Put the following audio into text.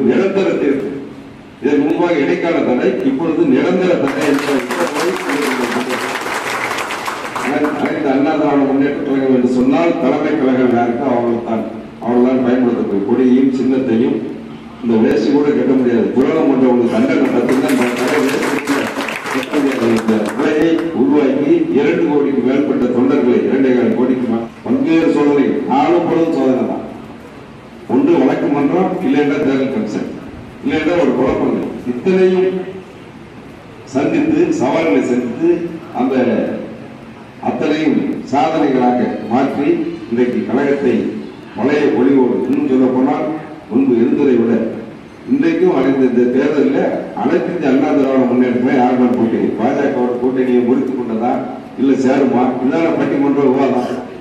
நிரந்தர தீர்வு இதற்கு முன்பாக இடைக்கால தடை இப்பொழுது நிரந்தர தடை என்ற உத்தரவை கொடுத்திருக்கிறது. அனைத்து அண்ணா திராவிட முன்னேற்ற கழகம் என்று சொன்னால் தலைமை கழகம் யாருக்கு அவர்கள் தான் அவர்கள் தான் பயன்படுத்தக்கூடிய கொடியையும் சின்னத்தையும் இந்த வேசி கூட கட்ட முடியாது துரோகம் பண்ற ஒரு தண்டனை நடத்தினா இந்த கடை வேஷ்டிக்கு கட்ட முடியாது. இந்த முறையை உருவாக்கி இரண்டு கோடிக்கு மேற்பட்ட தொண்டர்களை இரண்டே கால் கோடிக்கு மே- பல்வேறு சோதனை நாளும் பொழுதும் சோதனை தான் ஒன்று வழக்கு மன்றம் இல்லைன்னா தேர்தல் கமிஷன் இல்லைன்னா ஒரு குழப்பங்கள் இத்தனையும் சந்தித்து சவால்களை சந்தித்து அந்த அத்தனையும் சாதனைகளாக மாற்றி இன்றைக்கு கழகத்தை பழைய ஒளிவோடு இன்னும் சொல்ல போனால் முன்பு இருந்ததை விட இன்றைக்கும் அனைத்து இந்த தேர்தலில் அனைத்து இந்திய அண்ணா திராவிட முன்னேற்றமே யாருமே கூட்டணி பாஜக கூட்டணியை முறித்துக் கொண்டதா இல்ல சேருமா இதான பட்டிமன்ற விவாதம்